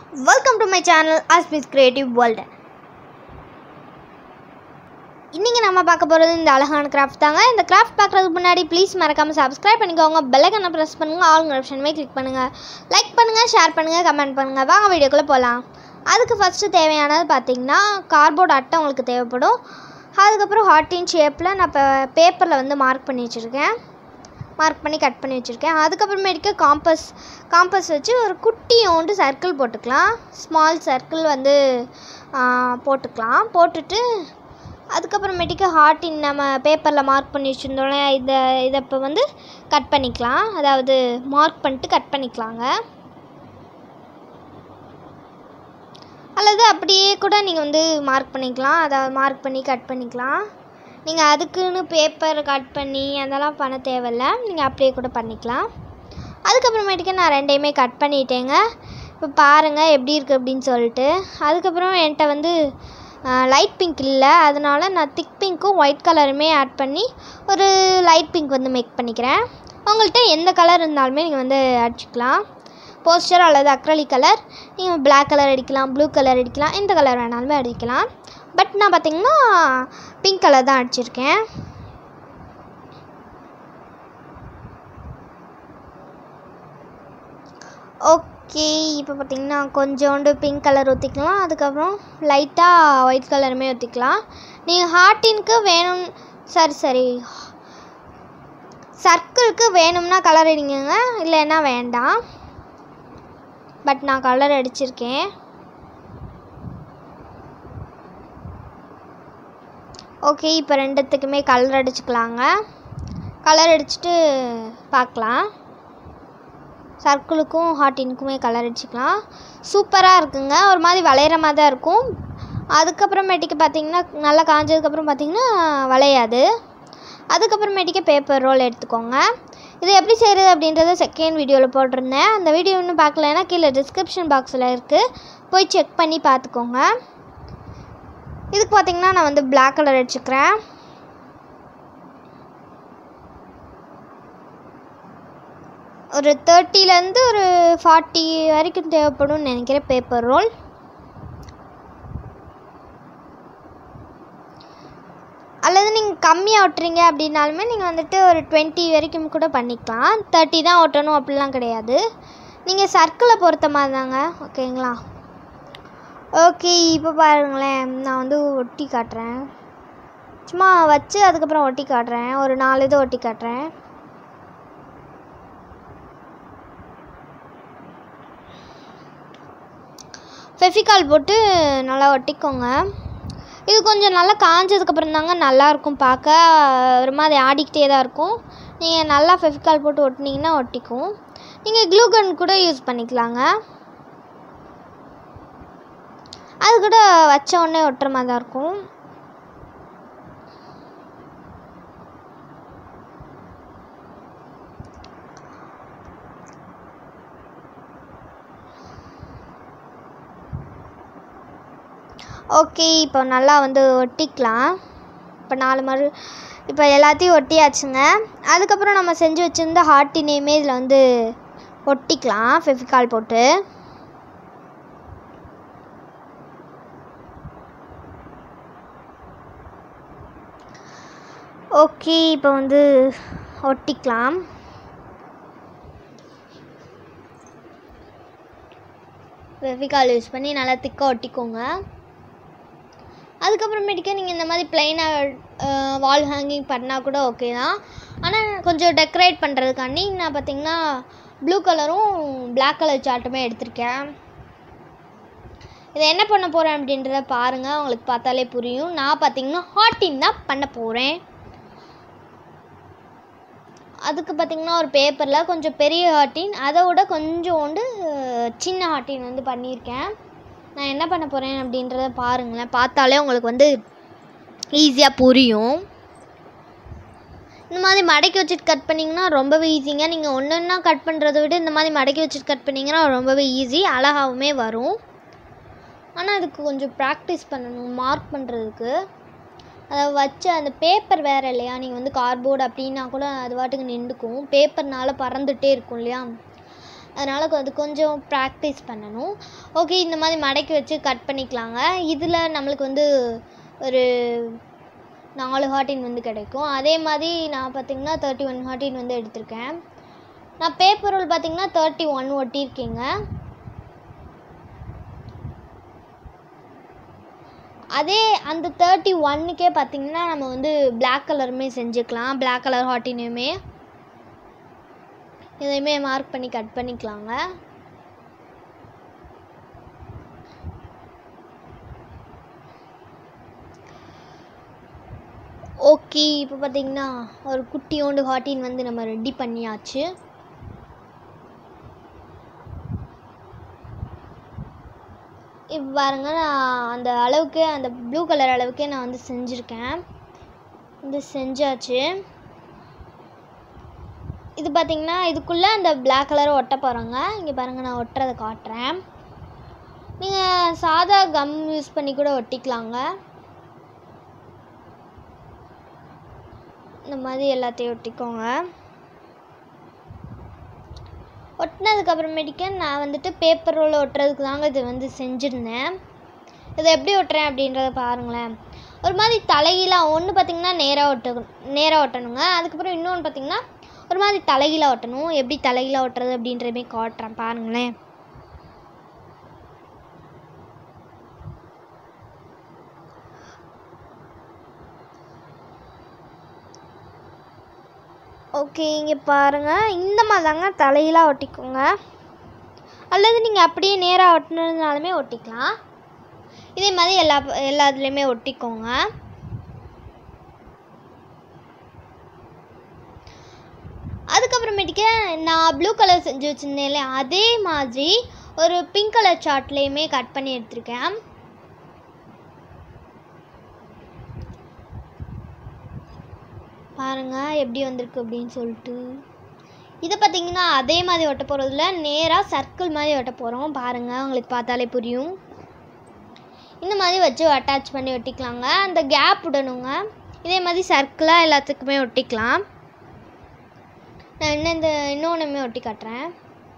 welcome to my channel Asmi's creative world இன்றைக்கி நம்ம பார்க்க போகிறது இந்த அழகான கிராஃப்ட் தாங்க இந்த கிராஃப்ட் பார்க்குறதுக்கு முன்னாடி ப்ளீஸ் மறக்காமல் சப்ஸ்கிரைப் பண்ணிக்கோங்க பெல்லைக்கனை ப்ரெஸ் பண்ணுங்கள் ஆல் ஆப்ஷனுமே கிளிக் பண்ணுங்கள் லைக் பண்ணுங்கள் ஷேர் பண்ணுங்கள் கமெண்ட் பண்ணுங்கள் வாங்க வீடியோக்குள்ளே போகலாம் அதுக்கு ஃபஸ்ட்டு தேவையானது பார்த்திங்கன்னா கார்போர்ட் அட்டை உங்களுக்கு தேவைப்படும் அதுக்கப்புறம் ஹார்டின் ஷேப்பில் நான் இப்போ பேப்பரில் வந்து மார்க் பண்ணி வச்சுருக்கேன் மார்க் பண்ணி கட் பண்ணி வச்சுருக்கேன் அதுக்கப்புறமேட்டுக்கு காம்பஸ் காம்பஸ் வச்சு ஒரு குட்டியோண்டு சர்க்கிள் போட்டுக்கலாம் ஸ்மால் சர்க்கிள் வந்து ஆ, போட்டுக்கலாம் போட்டுட்டு அதுக்கப்புறமேட்டுக்கு ஹார்ட்டின் நம்ம பேப்பரில் மார்க் பண்ணி வச்சுருந்தோம்ல இதை இதை இப்போ வந்து கட் பண்ணிக்கலாம் அதாவது மார்க் பண்ணிட்டு கட் பண்ணிக்கலாங்க அல்லது அப்படியே கூட நீங்கள் வந்து மார்க் பண்ணிக்கலாம் அதாவது மார்க் பண்ணி கட் பண்ணிக்கலாம் நீங்கள் அதுக்குன்னு பேப்பர் கட் பண்ணி அதெல்லாம் பண்ண தேவையில்ல நீங்கள் அப்படியே கூட பண்ணிக்கலாம் அதுக்கப்புறமேட்டுக்கு நான் ரெண்டையுமே கட் பண்ணிட்டேங்க இப்போ பாருங்கள் எப்படி இருக்குது அப்படின்னு சொல்லிட்டு அதுக்கப்புறம் என்கிட்ட வந்து லைட் பிங்க் இல்லை அதனால நான் திக் பிங்க்கும் ஒயிட் கலருமே ஆட் பண்ணி ஒரு லைட் பிங்க் வந்து மேக் பண்ணிக்கிறேன் உங்கள்கிட்ட எந்த கலர் இருந்தாலுமே நீங்கள் வந்து அடிச்சுக்கலாம் போஸ்டர் அல்லது அக்ரலிக் கலர் நீங்கள் Black கலர் அடிக்கலாம் ப்ளூ கலர் அடிக்கலாம் எந்த கலர் வேணாலுமே அடிக்கலாம் பட் நான் பார்த்தீங்கன்னா பிங்க் கலர் தான் அடிச்சிருக்கேன் ஓகே இப்போ பார்த்தீங்கன்னா கொஞ்சோண்டு பிங்க் கலர் ஊற்றிக்கலாம் அதுக்கப்புறம் லைட்டாக ஒயிட் கலருமே ஊற்றிக்கலாம் நீங்கள் ஹார்ட்டினுக்கு வேணும் சரி சரி சர்க்கிளுக்கு வேணும்னா கலர் அடிங்கங்க இல்லைன்னா வேண்டாம் பட் நான் கலர் அடிச்சிருக்கேன் ஓகே இப்போ ரெண்டுத்துக்குமே கலர் அடிச்சுக்கலாங்க கலர் அடிச்சுட்டு பார்க்கலாம் சர்க்கிளுக்கும் ஹார்ட்டினுக்குமே கலர் அடிச்சுக்கலாம் சூப்பராக இருக்குங்க ஒரு மாதிரி வளையிற மாதிரி தான் இருக்கும் அதுக்கப்புறமேட்டுக்கு பார்த்தீங்கன்னா நல்லா காஞ்சதுக்கப்புறம் பார்த்தீங்கன்னா வளையாது அதுக்கப்புறமேட்டுக்கு பேப்பர் ரோல் எடுத்துக்கோங்க இது எப்படி செய்கிறது அப்படின்றத செகண்ட் வீடியோவில் போட்டிருந்தேன் அந்த வீடியோ இன்னும் பார்க்கலன்னா கீழே டிஸ்கிரிப்ஷன் பாக்ஸில் இருக்குது போய் செக் பண்ணி பார்த்துக்கோங்க இதுக்கு பார்த்தீங்கன்னா நான் வந்து Black கலர் அடிச்சுக்கிறேன் ஒரு தேர்ட்டிலேருந்து ஒரு ஃபார்ட்டி வரைக்கும் தேவைப்படும்னு நினைக்கிறேன் பேப்பர் ரோல் அல்லது நீங்கள் கம்மியாக ஒட்டுறீங்க அப்படின்னாலுமே நீங்கள் வந்துட்டு ஒரு டுவெண்ட்டி வரைக்கும் கூட பண்ணிக்கலாம் தேர்ட்டி தான் ஒட்டணும் அப்படிலாம் கிடையாது நீங்கள் சர்க்கிளை பொறுத்த மாதிரி தாங்க ஓகேங்களா ஓகே இப்போ பாருங்களேன் நான் வந்து ஒட்டி காட்டுறேன் சும்மா வச்சு அதுக்கப்புறம் ஒட்டி காட்டுறேன் ஒரு நாலு இது ஒட்டி காட்டுறேன் ஃபெஃபிகால் போட்டு நல்லா ஒட்டிக்கோங்க இது கொஞ்சம் நல்லா காஞ்சதுக்கப்புறம் தாங்க நல்லாயிருக்கும் பார்க்க ஒரு மாதிரி ஆடிக்கிட்டே தான் இருக்கும் நீங்கள் நல்லா ஃபெஃபிகால் போட்டு ஒட்டினீங்கன்னா ஒட்டிக்கும் நீங்கள் க்ளூ கன் கூட யூஸ் பண்ணிக்கலாங்க அது கூட வச்ச உடனே ஒட்டுற மாதிரி தான் இருக்கும் ஓகே இப்போ நல்லா வந்து ஒட்டிக்கலாம் இப்போ நாலு மறு இப்போ எல்லாத்தையும் ஒட்டியாச்சுங்க அதுக்கப்புறம் நம்ம செஞ்சு வச்சுருந்த ஹார்ட்டினையுமே இதில் வந்து ஒட்டிக்கலாம் ஃபெஃபிகால் போட்டு ஓகே இப்போ வந்து ஒட்டிக்கலாம் ஃபெவிகால் யூஸ் பண்ணி நல்லா திக்காக ஒட்டிக்கோங்க அதுக்கப்புறமேட்டுக்கு நீங்கள் இந்த மாதிரி பிளைனாக வால் ஹேங்கிங் பண்ணால் கூட ஓகே தான் ஆனால் கொஞ்சம் டெக்கரேட் பண்ணுறதுக்காண்டி நான் பார்த்தீங்கன்னா ப்ளூ கலரும் Black கலர் சார்ட்டுமே எடுத்திருக்கேன் இதை என்ன பண்ண போகிறேன் அப்படின்றத பாருங்கள் உங்களுக்கு பார்த்தாலே புரியும் நான் பார்த்தீங்கன்னா ஹார்ட்டின் தான் பண்ண போகிறேன் அதுக்கு பார்த்திங்கன்னா ஒரு பேப்பரில் கொஞ்சம் பெரிய ஹார்ட்டின் அதை விட கொஞ்சோண்டு அஹ், சின்ன ஹார்ட்டின் வந்து பண்ணியிருக்கேன் நான் என்ன பண்ண போகிறேன் அப்படின்றத பாருங்களேன் பார்த்தாலே உங்களுக்கு வந்து ஈஸியாக புரியும் இந்த மாதிரி மடக்கி வச்சுட்டு கட் பண்ணிங்கன்னா ரொம்பவே ஈஸிங்க நீங்கள் ஒன்று ஒன்றா கட் பண்ணுறத விட இந்த மாதிரி மடக்கி வச்சுட்டு கட் பண்ணிங்கன்னா ரொம்பவே ஈஸி அழகாகவுமே வரும் ஆனால் அதுக்கு கொஞ்சம் ப்ராக்டிஸ் பண்ணணும் மார்க் பண்ணுறதுக்கு அதை வச்ச அந்த பேப்பர் வேறு இல்லையா நீங்கள் வந்து கார்ட்போர்டு அப்படின்னா கூட அது பாட்டுக்கு நின்றுக்கும் பேப்பர்னால பறந்துகிட்டே இருக்கும் இல்லையா அதனால் அது கொஞ்சம் ப்ராக்டிஸ் பண்ணணும் ஓகே இந்த மாதிரி மடக்கி வச்சு கட் பண்ணிக்கலாங்க இதில் நம்மளுக்கு வந்து ஒரு நாலு ஹார்டின் வந்து கிடைக்கும் அதே மாதிரி நான் பார்த்திங்கன்னா தேர்ட்டி ஒன் ஹார்டின் வந்து எடுத்திருக்கேன் நான் பேப்பர் ரோல் பார்த்திங்கன்னா தேர்ட்டி ஒன் ஒட்டியிருக்கேங்க அதே அந்த தேர்ட்டி ஒன்னுக்கே பார்த்திங்கன்னா நம்ம வந்து பிளாக் கலருமே செஞ்சுக்கலாம் பிளாக் கலர் ஹாட்டினையுமே இதையுமே மார்க் பண்ணி கட் பண்ணிக்கலாங்க ஓகே இப்போ பார்த்தீங்கன்னா ஒரு குட்டியோண்டு ஹாட்டின் வந்து நம்ம ரெடி பண்ணியாச்சு இப்போ பாருங்க நான் அந்த அளவுக்கு அந்த ப்ளூ கலர் அளவுக்கே நான் வந்து செஞ்சுருக்கேன் இது செஞ்சாச்சு இது பார்த்திங்கன்னா இதுக்குள்ளே அந்த பிளாக் கலர் ஒட்ட போகிறோங்க இங்கே பாருங்கள் நான் ஒட்டுறதை காட்டுறேன் நீங்கள் சாதா கம் யூஸ் பண்ணி கூட ஒட்டிக்கலாங்க இந்த மாதிரி எல்லாத்தையும் ஒட்டிக்கோங்க ஒட்டினதுக்கப்புறமேட்டிக்க நான் வந்துட்டு பேப்பர் ரோல் ஒட்டுறதுக்கு தாங்க இது வந்து செஞ்சுருந்தேன் இதை எப்படி ஒட்டுறேன் அப்படின்றத பாருங்களேன் ஒரு மாதிரி தலைகீழாக ஒன்று பார்த்திங்கன்னா நேராக ஒட்ட நேராக ஒட்டணுங்க அதுக்கப்புறம் இன்னொன்று பார்த்திங்கன்னா ஒரு மாதிரி தலைகீழாக ஒட்டணும் எப்படி தலைகீழாக ஒட்டுறது அப்படின்றமே காட்டுறேன் பாருங்களேன் ஓகே இங்கே பாருங்கள் இந்த மாதிரி தாங்க தலையிலாக ஒட்டிக்கோங்க அல்லது நீங்கள் அப்படியே நேராக ஒட்டினதுனாலுமே ஒட்டிக்கலாம் இதே மாதிரி எல்லா எல்லா இதுலேயுமே ஒட்டிக்கோங்க அதுக்கப்புறமேட்டுக்கு நான் ப்ளூ கலர் செஞ்சு வச்சுருந்தேன் இல்லையா அதே மாதிரி ஒரு பிங்க் கலர் சார்ட்லேயுமே கட் பண்ணி எடுத்திருக்கேன் பாருங்க எப்படி வந்திருக்கு அப்படின்னு சொல்லிட்டு இதை பார்த்தீங்கன்னா அதே மாதிரி ஒட்ட போகிறதுல நேராக சர்க்கிள் மாதிரி ஒட்ட போகிறோம் பாருங்கள் உங்களுக்கு பார்த்தாலே புரியும் இந்த மாதிரி வச்சு அட்டாச் பண்ணி ஒட்டிக்கலாங்க அந்த கேப் விடணுங்க இதே மாதிரி சர்க்கிளாக எல்லாத்துக்குமே ஒட்டிக்கலாம் நான் இன்னும் இந்த இன்னொன்றுமே ஒட்டி காட்டுறேன்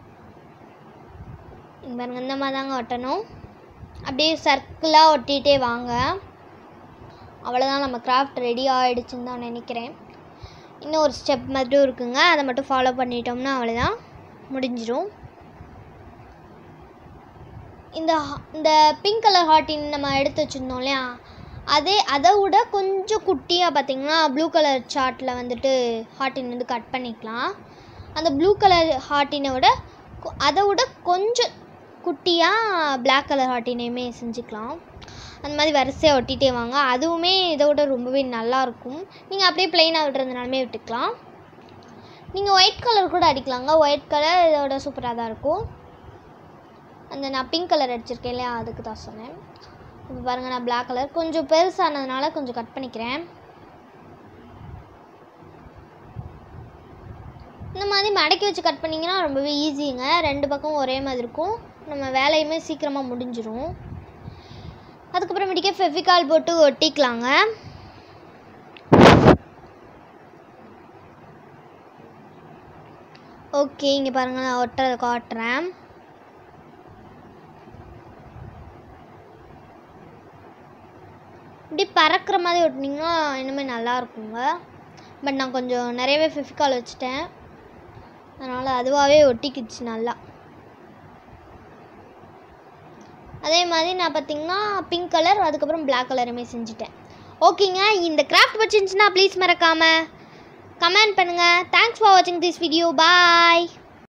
இங்க பாருங்க இந்த மாதிரி தாங்க ஒட்டணும் அப்படியே சர்க்கிளாக ஒட்டிகிட்டே வாங்க அவ்வளோதான் நம்ம கிராஃப்ட் ரெடி ஆகிடுச்சுன்னு தான் நினைக்கிறேன் இன்னும் ஒரு ஸ்டெப் மட்டும் இருக்குங்க அதை மட்டும் ஃபாலோ பண்ணிட்டோம்னா அவ்வளோதான் முடிஞ்சிடும் இந்த ஹா- இந்த பிங்க் கலர் ஹார்ட்டின் நம்ம எடுத்து வச்சுருந்தோம் இல்லையா அதே அதை விட கொஞ்சம் குட்டியாக பார்த்தீங்கன்னா ப்ளூ கலர் சார்ட்டில் வந்துட்டு ஹார்ட்டின் வந்து கட் பண்ணிக்கலாம் அந்த ப்ளூ கலர் ஹார்ட்டினை விட கொ- அதை விட கொஞ்சம் குட்டியாக பிளாக் கலர் ஹார்ட்டினையுமே செஞ்சுக்கலாம் அந்த மாதிரி வரிசையாக ஒட்டிகிட்டே வாங்க அதுவுமே இதை விட ரொம்பவே நல்லாயிருக்கும் நீங்கள் அப்படியே பிளெயினாக விட்டுறதுனாலுமே விட்டுக்கலாம் நீங்கள் ஒயிட் கலர் கூட அடிக்கலாங்க ஒயிட் கலர் இதோட சூப்பராக தான் இருக்கும் அந்த நான் பிங்க் கலர் அடிச்சிருக்கேன் இல்லையா அதுக்கு தான் சொன்னேன் இப்போ பாருங்கள் நான் Black கலர் கொஞ்சம் பெருசானதுனால கொஞ்சம் கட் பண்ணிக்கிறேன் இந்த மாதிரி மடக்கி வச்சு கட் பண்ணிங்கன்னா ரொம்பவே ஈஸிங்க ரெண்டு பக்கம் ஒரே மாதிரி இருக்கும் நம்ம வேலையுமே சீக்கிரமாக முடிஞ்சிரும் அதுக்கப்புறமேட்டிக்கே ஃபெவிகால் போட்டு ஒட்டிக்கலாங்க ஓகே இங்கே பாருங்கள் நான் ஒட்டுறதை காட்டுறேன் இப்படி பறக்கிற மாதிரி ஒட்டினீங்கன்னா இன்னுமே நல்லா இருக்குங்க பட் நான் கொஞ்சம் நிறையவே ஃபெவிகால் வச்சுட்டேன் அதனால் அதுவாகவே ஒட்டிக்கிச்சு நல்லா அதே மாதிரி நான் பார்த்தீங்கன்னா பிங்க் கலர் அதுக்கப்புறம் Black கலருமே செஞ்சுட்டேன் ஓகேங்க இந்த கிராஃப்ட் பிடிச்சிருந்துச்சுன்னா ப்ளீஸ் மறக்காமல் கமெண்ட் பண்ணுங்கள் தேங்க்ஸ் ஃபார் வாட்சிங் திஸ் வீடியோ பாய்